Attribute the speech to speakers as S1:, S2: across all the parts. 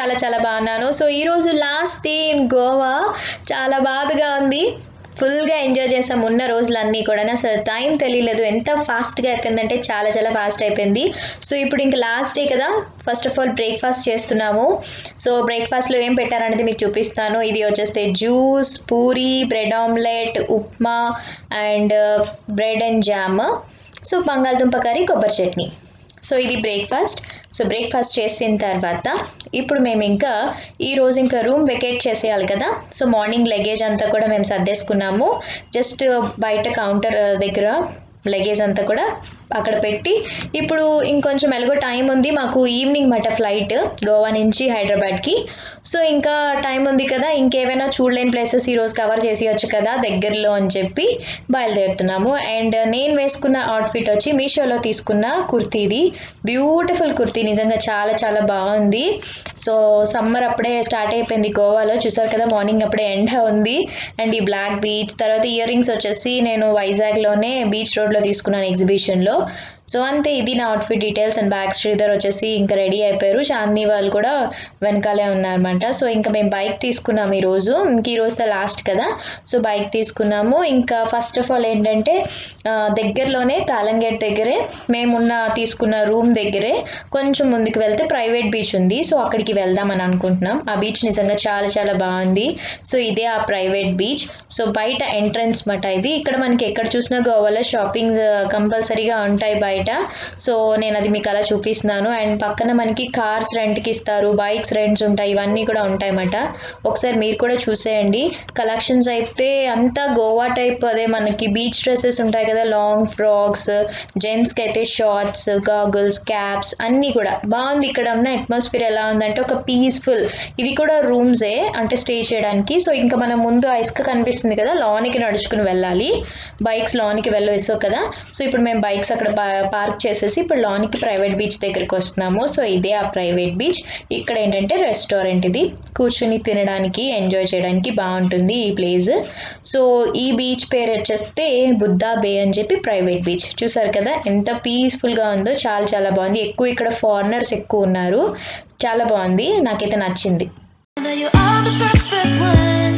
S1: చాలా చాలా బాగున్నాను సో ఈరోజు లాస్ట్ డే ఇన్ గోవా చాలా బాధగా ఉంది ఫుల్గా ఎంజాయ్ చేసాం ఉన్న రోజులన్నీ కూడా అసలు టైం తెలియలేదు ఎంత ఫాస్ట్గా అయిపోయిందంటే చాలా చాలా ఫాస్ట్ అయిపోయింది సో ఇప్పుడు ఇంకా లాస్ట్ డే కదా ఫస్ట్ ఆఫ్ ఆల్ బ్రేక్ఫాస్ట్ చేస్తున్నాము సో బ్రేక్ఫాస్ట్లో ఏం పెట్టారనేది మీకు చూపిస్తాను ఇది వచ్చేస్తే juice puri bread omelette upma and bread and jam so బంగాళదుంప కర్రీ కొబ్బరి చట్నీ సో ఇది బ్రేక్ఫాస్ట్ సో బ్రేక్ఫాస్ట్ చేసిన తర్వాత ఇప్పుడు మేము ఇంకా ఈరోజు ఇంకా రూమ్ వెకేట్ చేసేయాలి కదా సో మార్నింగ్ లగేజ్ అంతా కూడా మేము సర్దేసుకున్నాము జస్ట్ బయట కౌంటర్ దగ్గర లగేజ్ అంతా కూడా అక్కడ పెట్టి ఇప్పుడు ఇంకొంచెం ఎలాగో టైం ఉంది మాకు ఈవినింగ్ మాట ఫ్లైట్ గోవా నుంచి హైదరాబాద్కి సో ఇంకా టైం ఉంది కదా ఇంకేమైనా చూడలేని ప్లేసెస్ ఈరోజు కవర్ చేసేయచ్చు కదా దగ్గరలో అని చెప్పి బయలుదేరుతున్నాము అండ్ నేను వేసుకున్న అవుట్ఫిట్ వచ్చి మీషోలో తీసుకున్న కుర్తీది బ్యూటిఫుల్ కుర్తీ నిజంగా చాలా చాలా బాగుంది సో సమ్మర్ అప్పుడే స్టార్ట్ అయిపోయింది గోవాలో చూసారు కదా మార్నింగ్ అప్పుడే ఎండ ఉంది అండ్ ఈ బ్లాక్ బీచ్ తర్వాత ఇయర్ రింగ్స్ వచ్చేసి నేను వైజాగ్లోనే బీచ్ రోడ్లో తీసుకున్నాను ఎగ్జిబిషన్లో సో అంతే ఇది నా outfit details and back Sridhar వచ్చేసి ఇంకా రెడీ అయిపోయారు చాందీ వాళ్ళు కూడా వెనకాలే ఉన్నారన్నమాట సో ఇంకా మేము బైక్ తీసుకున్నాము ఈరోజు ఇంక ఈ రోజుతో లాస్ట్ కదా సో బైక్ తీసుకున్నాము ఇంకా ఫస్ట్ ఆఫ్ ఆల్ ఏంటంటే దగ్గరలోనే కాలంగేట్ దగ్గరే మేమున్న తీసుకున్న రూమ్ దగ్గరే కొంచెం ముందుకు వెళ్తే ప్రైవేట్ బీచ్ ఉంది సో అక్కడికి వెళ్దామని అనుకుంటున్నాం ఆ బీచ్ నిజంగా చాలా చాలా బాగుంది సో ఇదే ఆ ప్రైవేట్ బీచ్ సో బయట ఎంట్రన్స్ మాట ఇది ఇక్కడ మనకి ఎక్కడ చూసినా గోవాలో షాపింగ్ కంపల్సరీగా ఉంటాయి బయట సో నేను అది మీకు అలా చూపిస్తున్నాను అండ్ పక్కన మనకి కార్స్ రెంట్కి ఇస్తారు బైక్స్ రెంట్స్ ఉంటాయి ఇవన్నీ కూడా ఉంటాయన్నమాట ఒకసారి మీరు కూడా చూసేయండి కలెక్షన్స్ అయితే అంతా గోవా టైప్ అదే మనకి బీచ్ డ్రెస్సెస్ ఉంటాయి కదా లాంగ్ ఫ్రాక్స్ జెంట్స్కి అయితే షార్ట్స్ గాగుల్స్ క్యాప్స్ అన్నీ కూడా బాగుంది ఇక్కడ ఉన్న అట్మాస్ఫియర్ ఎలా ఉందంటే ఒక పీస్ఫుల్ ఇవి కూడా రూమ్సే అంటే స్టే చేయడానికి సో ఇంకా మనం ముందు ఇసుక కనిపిస్తుంది కదా లాన్కి నడుచుకుని వెళ్ళాలి బైక్స్ లాన్కి వెళ్ళవేసావు కదా సో ఇప్పుడు మేము బైక్స్ అక్కడ పార్క్ చేసేసి ఇప్పుడు లాన్కి ప్రైవేట్ బీచ్ దగ్గరికి వస్తున్నాము సో ఇదే ఆ ప్రైవేట్ బీచ్ ఇక్కడ ఏంటంటే రెస్టారెంట్ ఇది కూర్చుని తినడానికి ఎంజాయ్ చేయడానికి బాగుంటుంది ఈ ప్లేస్ సో ఈ బీచ్ పేరు వచ్చేస్తే బుద్ధా బే అని చెప్పి ప్రైవేట్ బీచ్ చూసారు కదా ఎంత పీస్ఫుల్గా ఉందో చాలా చాలా బాగుంది ఎక్కువ ఇక్కడ ఫారినర్స్ ఎక్కువ ఉన్నారు చాలా బాగుంది నాకైతే నచ్చింది
S2: That you are the perfect one.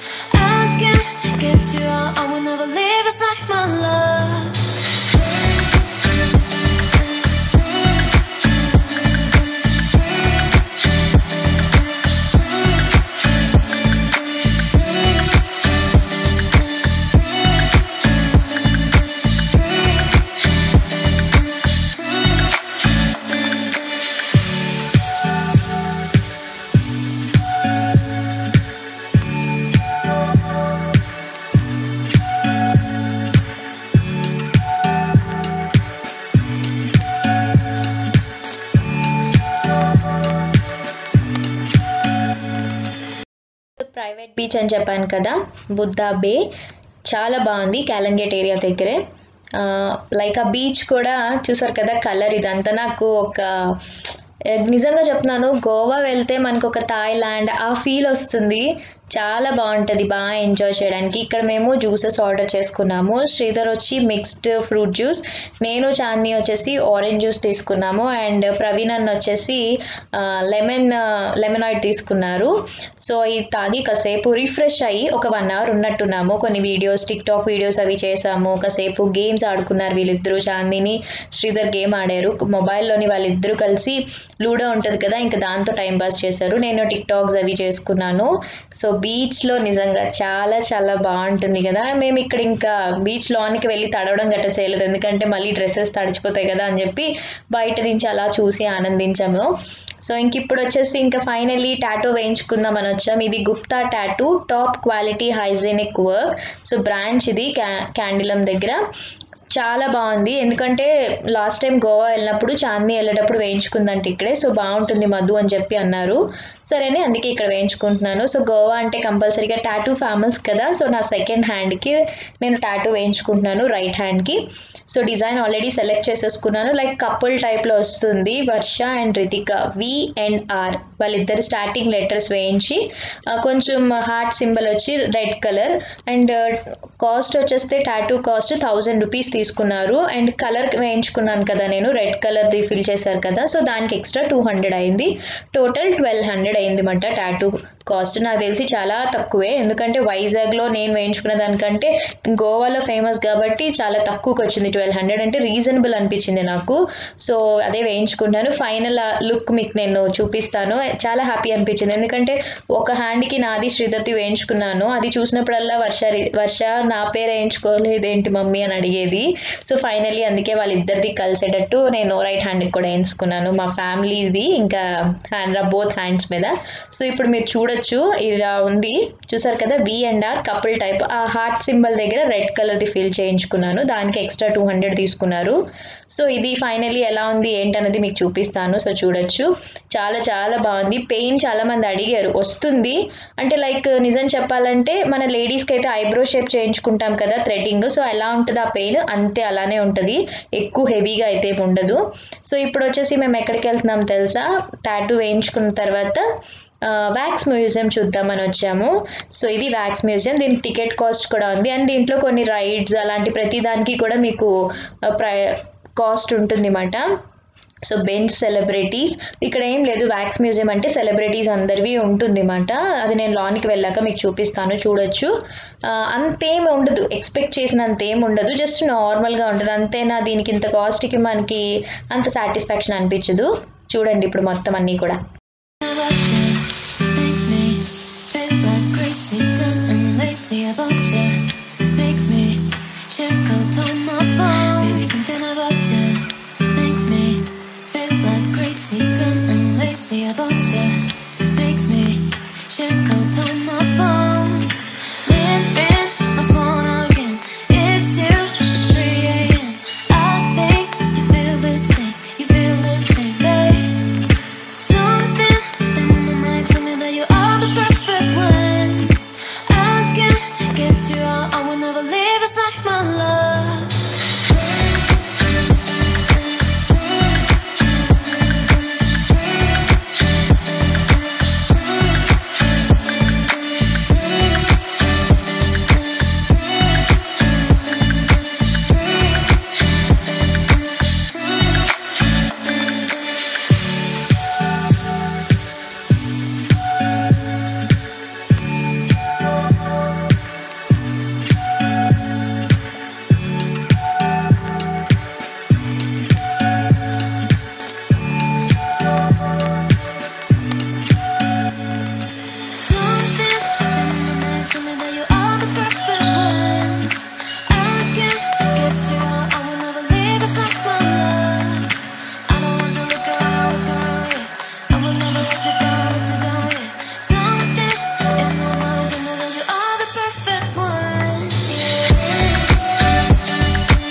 S2: I can't get you out. I will never leave aside my love.
S1: Private beach అని చెప్పాను కదా బుద్ధా బే చాలా బాగుంది క్యాలంగేట్ ఏరియా దగ్గరే లైక్ ఆ బీచ్ కూడా చూసారు కదా కలర్ ఇదంతా నాకు ఒక నిజంగా చెప్తున్నాను గోవా వెళ్తే మనకు ఒక థాయిలాండ్ ఆ ఫీల్ వస్తుంది చాలా బాగుంటుంది బాగా ఎంజాయ్ చేయడానికి ఇక్కడ మేము జ్యూసెస్ ఆర్డర్ చేసుకున్నాము శ్రీధర్ వచ్చి మిక్స్డ్ ఫ్రూట్ జ్యూస్ నేను చాందీ వచ్చేసి ఆరెంజ్ జ్యూస్ తీసుకున్నాము అండ్ ప్రవీణ్ అన్న వచ్చేసి లెమన్ లెమన్ ఆయిల్ తీసుకున్నారు సో ఇది తాగి కాసేపు రిఫ్రెష్ అయ్యి ఒక వన్ అవర్ ఉన్నట్టున్నాము కొన్ని వీడియోస్ టిక్ టాక్ వీడియోస్ అవి చేసాము కాసేపు గేమ్స్ ఆడుకున్నారు వీళ్ళిద్దరూ చాందీని శ్రీధర్ గేమ్ ఆడారు మొబైల్లోని వాళ్ళిద్దరూ కలిసి లూడో ఉంటుంది కదా ఇంకా దాంతో టైం పాస్ చేశారు నేను టిక్ టాక్స్ అవి చేసుకున్నాను సో బీచ్లో నిజంగా చాలా చాలా బాగుంటుంది కదా మేము ఇక్కడ ఇంకా బీచ్ లోనికి వెళ్ళి తడవడం గట్ట చేయలేదు ఎందుకంటే మళ్ళీ డ్రెస్సెస్ తడిచిపోతాయి కదా అని చెప్పి బయట నుంచి అలా చూసి ఆనందించాము సో ఇంక ఇప్పుడు వచ్చేసి ఇంకా ఫైనల్లీ టాటూ వేయించుకుందాం అని వచ్చాం ఇది Gupta tattoo top quality hygienic work so branch ఇది క్యా క్యాండిలం దగ్గర చాలా బాగుంది ఎందుకంటే లాస్ట్ టైం గోవా వెళ్ళినప్పుడు చాందీ వెళ్ళేటప్పుడు వేయించుకుందంటే ఇక్కడే సో బాగుంటుంది మధు అని చెప్పి అన్నారు సరేనే అందుకే ఇక్కడ వేయించుకుంటున్నాను సో గోవా అంటే కంపల్సరీగా టాటూ ఫేమస్ కదా సో నా సెకండ్ హ్యాండ్కి నేను టాటూ వేయించుకుంటున్నాను రైట్ హ్యాండ్కి సో డిజైన్ ఆల్రెడీ సెలెక్ట్ చేసేసుకున్నాను లైక్ కపుల్ టైప్లో వస్తుంది Varsha and Ritika V and R వాళ్ళిద్దరు స్టార్టింగ్ లెటర్స్ వేయించి ఆ, కొంచెం హార్ట్ సింబల్ వచ్చి రెడ్ కలర్ అండ్ కాస్ట్ వచ్చేస్తే టాటూ కాస్ట్ థౌజండ్ రూపీస్ తీసుకున్నారు అండ్ కలర్ వేయించుకున్నాను కదా నేను రెడ్ కలర్ది ఫిల్ చేశారు కదా సో దానికి ఎక్స్ట్రా టూ హండ్రెడ్ అయింది టోటల్ ట్వెల్వ్ హండ్రెడ్ హండ్రెడ్ అయింది టాటూ కాస్ట్ నాకు తెలిసి చాలా తక్కువే ఎందుకంటే వైజాగ్లో నేను వేయించుకున్న దానికంటే గోవాలో ఫేమస్ కాబట్టి చాలా తక్కువకి వచ్చింది ట్వెల్వ్ హండ్రెడ్ అంటే రీజనబుల్ అనిపించింది నాకు సో అదే వేయించుకుంటాను ఫైనల్ లుక్ మీకు నేను చూపిస్తాను చాలా హ్యాపీ అనిపించింది ఎందుకంటే ఒక హ్యాండ్కి నాది శ్రీదత్తి వేయించుకున్నాను అది చూసినప్పుడల్లా వర్ష వర్ష నా పేరు వేయించుకోలేదేంటి మమ్మీ అని అడిగేది సో ఫైనల్లీ అందుకే వాళ్ళిద్దరిది కలిసేటట్టు నేను రైట్ హ్యాండ్కి కూడా వేయించుకున్నాను మా ఫ్యామిలీది ఇంకా హ్యాండ్ బోత్ హ్యాండ్స్ మీద సో ఇప్పుడు మీరు చూడొచ్చు ఇలా ఉంది చూసారు కదా V and R couple type ఆ హార్ట్ సింబల్ దగ్గర రెడ్ కలర్ది ఫిల్ చేయించుకున్నాను దానికి ఎక్స్ట్రా టూ హండ్రెడ్ తీసుకున్నారు సో ఇది ఫైనల్లీ ఎలా ఉంది ఏంటన్నది మీకు చూపిస్తాను సో చూడొచ్చు చాలా చాలా బాగుంది పెయిన్ చాలా మంది అడిగారు వస్తుంది అంటే లైక్ నిజం చెప్పాలంటే మన లేడీస్కి అయితే ఐబ్రో షేప్ చేయించుకుంటాం కదా థ్రెడ్డింగ్ సో ఎలా ఉంటుంది ఆ పెయిన్ అంతే అలానే ఉంటుంది ఎక్కువ హెవీగా అయితే ఏమి ఉండదు సో ఇప్పుడు వచ్చేసి మేము ఎక్కడికి వెళ్తున్నాం తెలుసా టాటూ వేయించుకున్న తర్వాత వ్యాక్స్ మ్యూజియం చూద్దామని వచ్చాము సో ఇది వ్యాక్స్ మ్యూజియం దీనికి టికెట్ కాస్ట్ కూడా ఉంది అండ్ దీంట్లో కొన్ని రైడ్స్ అలాంటి ప్రతి దానికి కూడా మీకు ప్రై కాస్ట్ ఉంటుంది అన్నమాట సో బెంచ్ సెలబ్రిటీస్ ఇక్కడ ఏం లేదు వ్యాక్స్ మ్యూజియం అంటే సెలబ్రిటీస్ అందరివి ఉంటుంది అన్నమాట అది నేను లాన్కి వెళ్ళాక మీకు చూపిస్తాను చూడొచ్చు అంతేం ఉండదు ఎక్స్పెక్ట్ చేసినంత ఏం ఉండదు జస్ట్ నార్మల్గా ఉంటుంది అంతేనా దీనికి ఇంత కాస్ట్కి మనకి అంత సాటిస్ఫాక్షన్ అనిపించదు చూడండి ఇప్పుడు మొత్తం అన్నీ కూడా
S2: Makes me feel like crazy, dumb and lazy about you. Makes me check out on my phone. Baby, something about you makes me feel like crazy, dumb and lazy about you. Makes me check out on my phone. Ring, ring, my phone again. It's you. It's 3 a.m. I think you feel this thing. You feel this thing, babe. Something in my mind tell me that you are the perfect one. I can't get you out. I will never leave. It's like my love. Something in my mind tell me that you are the perfect one. I can't get you out. I will never leave. It's like my love. I don't want to look around, look around, yeah. I will never let you down, let you down, yeah. Something in my mind tell me that you are the perfect one. Yeah.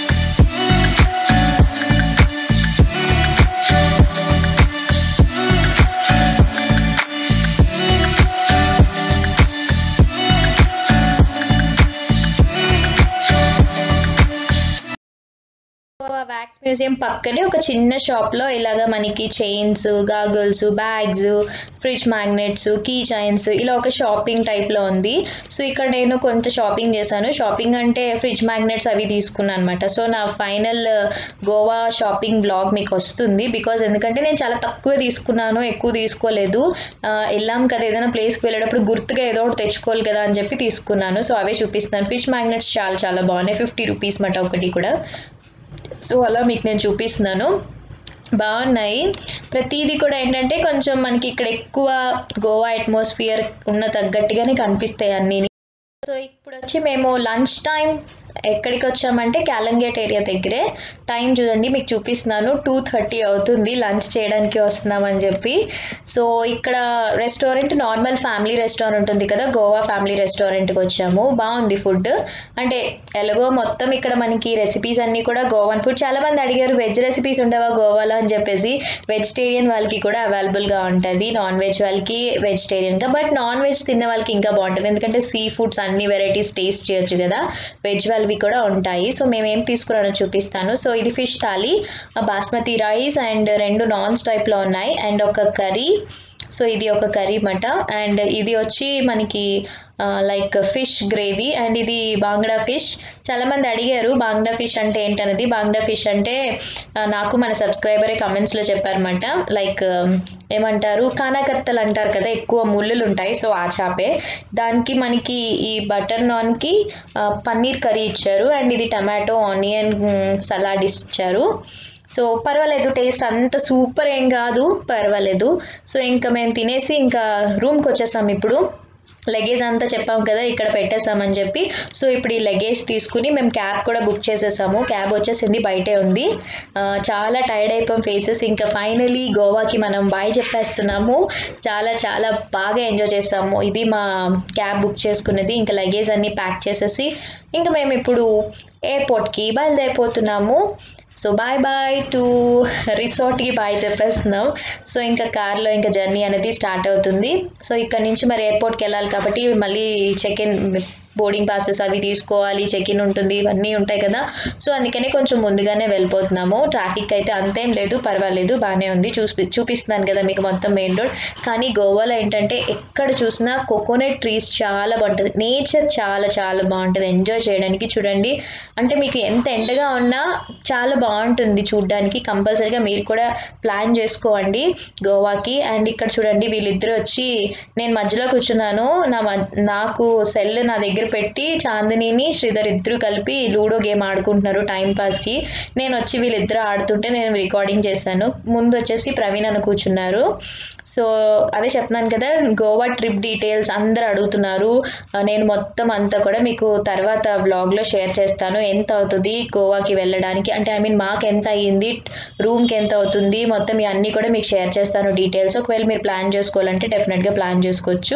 S1: Wax museum పక్కనే ఒక చిన్న షాప్లో ఇలాగ మనకి chains goggles bags fridge magnets key chains ఇలా ఒక shopping టైప్లో ఉంది సో ఇక్కడ నేను కొంచెం షాపింగ్ చేశాను షాపింగ్ అంటే ఫ్రిడ్జ్ మ్యాగ్నెట్స్ అవి తీసుకున్నాను అనమాట సో నా ఫైనల్ గోవా షాపింగ్ బ్లాగ్ మీకు వస్తుంది బికాజ్ ఎందుకంటే నేను చాలా తక్కువ తీసుకున్నాను ఎక్కువ తీసుకోలేదు ఆ, వెళ్ళాం కదా ఏదైనా ప్లేస్కి వెళ్ళేటప్పుడు గుర్తుగా ఏదో ఒకటి తెచ్చుకోవాలి కదా అని చెప్పి తీసుకున్నాను సో అవే చూపిస్తాను ఫిష్ మ్యాగ్నెట్స్ చాలా చాలా బాగున్నాయి ఫిఫ్టీ రూపీస్ మాట ఒకటి కూడా సో అలా మీకు నేను చూపిస్తున్నాను బాగున్నాయి ప్రతిదీ కూడా ఏంటంటే కొంచెం మనకి ఇక్కడ ఎక్కువ గోవా అట్మాస్ఫియర్ ఉన్న తగ్గట్టుగానే కనిపిస్తాయి అన్నీ సో ఇప్పుడు వచ్చి మేము లంచ్ టైం ఎక్కడికి వచ్చామంటే క్యాలంగేట్ ఏరియా దగ్గరే టైం చూడండి మీకు చూపిస్తున్నాను టూ థర్టీ అవుతుంది లంచ్ చేయడానికి వస్తున్నామని చెప్పి సో ఇక్కడ రెస్టారెంట్ నార్మల్ ఫ్యామిలీ రెస్టారెంట్ ఉంది కదా గోవా ఫ్యామిలీ రెస్టారెంట్కి వచ్చాము బాగుంది ఫుడ్ అంటే ఎలాగో మొత్తం ఇక్కడ మనకి రెసిపీస్ అన్నీ కూడా గోవన్ ఫుడ్ చాలా మంది అడిగారు వెజ్ రెసిపీస్ ఉండవా గోవాలో అని చెప్పేసి వెజిటేరియన్ వాళ్ళకి కూడా అవైలబుల్గా ఉంటుంది నాన్ వెజ్ వాళ్ళకి వెజిటేరియన్గా బట్ నాన్ వెజ్ తిన్న వాళ్ళకి ఇంకా బాగుంటుంది ఎందుకంటే సీ ఫుడ్స్ అన్ని వెరైటీస్ టేస్ట్ చేయొచ్చు కదా వెజ్ వాళ్ళవి కూడా ఉంటాయి సో మేము ఏం తీసుకురానో చూపిస్తాను సో ఇది fish thali basmati rice and రెండు నాన్స్ టైప్లో ఉన్నాయి అండ్ ఒక కర్రీ సో ఇది ఒక కర్రీ మాట అండ్ ఇది వచ్చి మనకి లైక్ ఫిష్ గ్రేవీ అండ్ ఇది బాంగ్డా ఫిష్ చాలామంది అడిగారు బాంగ్డా ఫిష్ అంటే ఏంటనేది బాంగ్డా ఫిష్ అంటే ఆ, నాకు మన సబ్స్క్రైబరే కమెంట్స్లో చెప్పారన్నమాట లైక్ ఏమంటారు కానాకత్తలు అంటారు కదా ఎక్కువ ముళ్ళులు ఉంటాయి సో ఆ చేపే దానికి మనకి ఈ బటర్ నాన్కి ఆ, పన్నీర్ కర్రీ ఇచ్చారు అండ్ ఇది టమాటో ఆనియన్ సలాడ్ ఇచ్చారు సో పర్వాలేదు టేస్ట్ అంత సూపర్ ఏం కాదు పర్వాలేదు సో ఇంకా మేము తినేసి ఇంకా రూమ్కి వచ్చేసాం ఇప్పుడు లగేజ్ అంతా చెప్పాం కదా ఇక్కడ పెట్టేసామని చెప్పి సో ఇప్పుడు ఈ లగేజ్ తీసుకుని మేము క్యాబ్ కూడా బుక్ చేసేసాము క్యాబ్ వచ్చేసింది బయటే ఉంది ఆ, చాలా టైర్డ్ అయిపోయాం ఫేసెస్ ఇంకా ఫైనలీ గోవాకి మనం బాయ్ చెప్పేస్తున్నాము చాలా చాలా బాగా ఎంజాయ్ చేసాము ఇది మా క్యాబ్ బుక్ చేసుకున్నది ఇంకా లగేజ్ అన్ని ప్యాక్ చేసేసి ఇంకా మేము ఇప్పుడు ఎయిర్పోర్ట్కి బయలుదేరిపోతున్నాము సో బాయ్ బాయ్ టు రిసార్ట్కి బాయ్ చెప్పేస్తున్నాం సో ఇంకా కార్లో ఇంకా జర్నీ అనేది స్టార్ట్ అవుతుంది సో ఇక్కడ నుంచి మరి ఎయిర్పోర్ట్కి వెళ్ళాలి కాబట్టి మళ్ళీ చెక్ ఇన్ బోర్డింగ్ పాసెస్ అవి తీసుకోవాలి చెక్ ఇన్ ఉంటుంది ఇవన్నీ ఉంటాయి కదా సో అందుకనే కొంచెం ముందుగానే వెళ్ళిపోతున్నాము ట్రాఫిక్ అయితే అంతేం లేదు పర్వాలేదు బాగానే ఉంది చూపి చూపిస్తున్నాను కదా మీకు మొత్తం మెయిన్ రోడ్ కానీ గోవాలో ఏంటంటే ఎక్కడ చూసినా కోకోనట్ ట్రీస్ చాలా బాగుంటుంది నేచర్ చాలా చాలా బాగుంటుంది ఎంజాయ్ చేయడానికి చూడండి అంటే మీకు ఎంత ఎండగా ఉన్నా చాలా బాగుంటుంది చూడడానికి కంపల్సరీగా మీరు కూడా ప్లాన్ చేసుకోండి గోవాకి అండ్ ఇక్కడ చూడండి వీళ్ళిద్దరు వచ్చి నేను మధ్యలో కూర్చున్నాను నా మ- నాకు సెల్ నా దగ్గర పెట్టి చాందినిని శ్రీధర్ ఇద్దరు కలిపి లూడో గేమ్ ఆడుకుంటున్నారు టైం పాస్కి నేను వచ్చి వీళ్ళిద్దరు ఆడుతుంటే నేను రికార్డింగ్ చేశాను ముందు వచ్చేసి ప్రవీణ్ అని కూర్చున్నారు సో అదే చెప్తున్నాను కదా గోవా ట్రిప్ డీటెయిల్స్ అందరు అడుగుతున్నారు ఆ, నేను మొత్తం అంతా కూడా మీకు తర్వాత వ్లాగ్లో షేర్ చేస్తాను ఎంత అవుతుంది గోవాకి వెళ్ళడానికి అంటే ఐ మీన్ మాకు ఎంత అయ్యింది రూమ్కి ఎంత అవుతుంది మొత్తం ఇవన్నీ కూడా మీకు షేర్ చేస్తాను డీటెయిల్స్ ఒకవేళ మీరు ప్లాన్ చేసుకోవాలంటే డెఫినెట్గా ప్లాన్ చేసుకోవచ్చు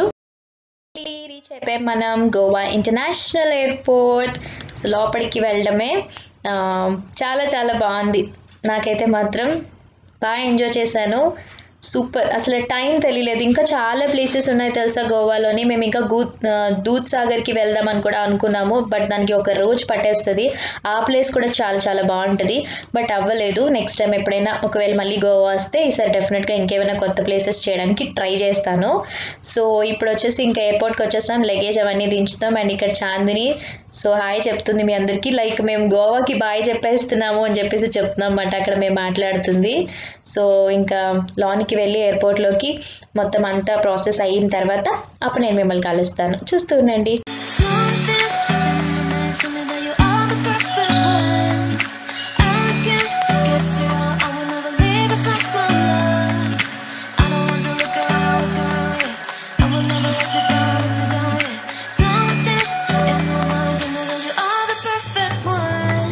S1: రీచ్ అయిపోయాం మనం గోవా ఇంటర్నేషనల్ ఎయిర్పోర్ట్ సో లోపలికి వెళ్ళడమే ఆ, చాలా చాలా బాగుంది నాకైతే మాత్రం బాగా ఎంజాయ్ చేశాను సూపర్ అసలు టైం తెలియలేదు ఇంకా చాలా ప్లేసెస్ ఉన్నాయి తెలుసా గోవాలోని మేము ఇంకా గూ ఆ, దూద్ సాగర్కి వెళ్దామని కూడా అనుకున్నాము బట్ దానికి ఒక రోజు పట్టేస్తుంది ఆ ప్లేస్ కూడా చాలా చాలా బాగుంటుంది బట్ అవ్వలేదు నెక్స్ట్ టైం ఎప్పుడైనా ఒకవేళ మళ్ళీ గోవా వస్తే ఈసారి డెఫినెట్గా ఇంకేమైనా కొత్త ప్లేసెస్ చేయడానికి ట్రై చేస్తాను సో ఇప్పుడు వచ్చేసి ఇంకా ఎయిర్పోర్ట్కి వచ్చేసాం లగేజ్ అవన్నీ దించుతాం అండ్ ఇక్కడ చాందిని సో హాయ్ చెప్తుంది మీ అందరికీ లైక్ మేము గోవాకి బాయ్ చెప్పేస్తున్నాము అని చెప్పేసి చెప్తున్నాం అన్నమాట అక్కడ మేము మాట్లాడుతుంది సో ఇంకా లాన్కి వెళ్ళి ఎయిర్పోర్ట్లోకి మొత్తం అంతా ప్రాసెస్ అయిన తర్వాత అప్పుడు నేను మిమ్మల్ని కలుస్తాను చూస్తూ ఉండండి
S2: Something in my mind tell me that you are the perfect one. I can't get you out. I will never leave. It's like my love. I don't want to look around, look around, yeah. I will never let you down, let you down, yeah. Something in my mind tell me that you are the perfect one.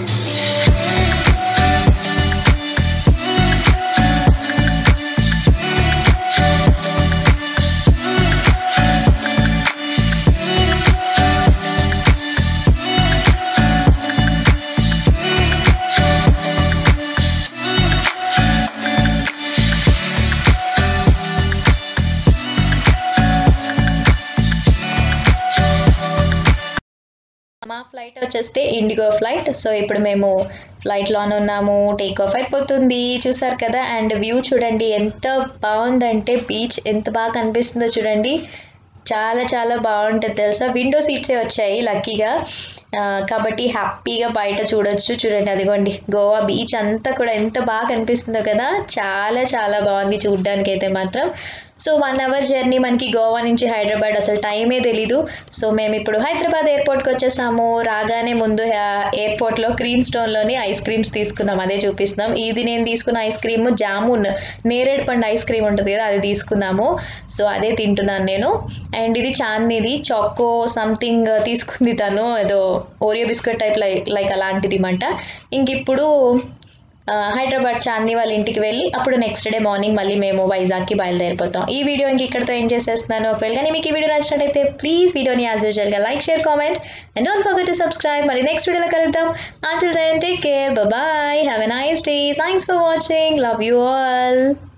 S1: మా flight వచ్చేస్తే IndiGo flight so ఇప్పుడు మేము ఫ్లైట్లోనే ఉన్నాము take off అయిపోతుంది చూసారు కదా and view చూడండి ఎంత బాగుందంటే బీచ్ ఎంత బాగా కనిపిస్తుందో చూడండి చాలా చాలా బాగుంటుంది తెలుసా విండో సీట్సే వచ్చాయి లక్కీగా ఆ, కాబట్టి హ్యాపీగా బయట చూడొచ్చు చూడండి అదిగోండి గోవా బీచ్ అంతా కూడా ఎంత బాగా కనిపిస్తుందో కదా చాలా చాలా బాగుంది చూడడానికి అయితే మాత్రం సో వన్ అవర్ జర్నీ మనకి గోవా నుంచి హైదరాబాద్ అసలు టైమే తెలీదు సో మేము ఇప్పుడు హైదరాబాద్ ఎయిర్పోర్ట్కి వచ్చేసాము రాగానే ముందు ఆ, ఎయిర్పోర్ట్లో క్రీమ్ స్టోన్లోని ఐస్ క్రీమ్స్ తీసుకున్నాం అదే చూపిస్తున్నాం ఇది నేను తీసుకున్న ఐస్ క్రీమ్ జామున్ నేరేడు పండు ఐస్ క్రీమ్ ఉంటుంది కదా అది తీసుకున్నాము సో అదే తింటున్నాను నేను అండ్ ఇది చాందిది చాకో సంథింగ్ తీసుకుంది తను ఏదో Oreo biscuit type like like అలాంటిది మాట ఇంక ఇప్పుడు ఆ, హైదరాబాద్ చాందీ వాళ్ళ ఇంటికి వెళ్ళి అప్పుడు నెక్స్ట్ డే మార్నింగ్ మళ్ళీ మేము వైజాగ్కి బయలుదేరిపోతాం ఈ వీడియో ఇంక ఇక్కడతో ఏం చేసేస్తున్నాను ఒకవేళ కానీ మీకు ఈ వీడియో నచ్చినట్టయితే ప్లీజ్ వీడియోని యాజ్ యూజువల్గా like share comment and don't forget to subscribe మరి నెక్స్ట్ వీడియోలో కలుద్దాం until then take care bye have a nice day thanks for watching love you all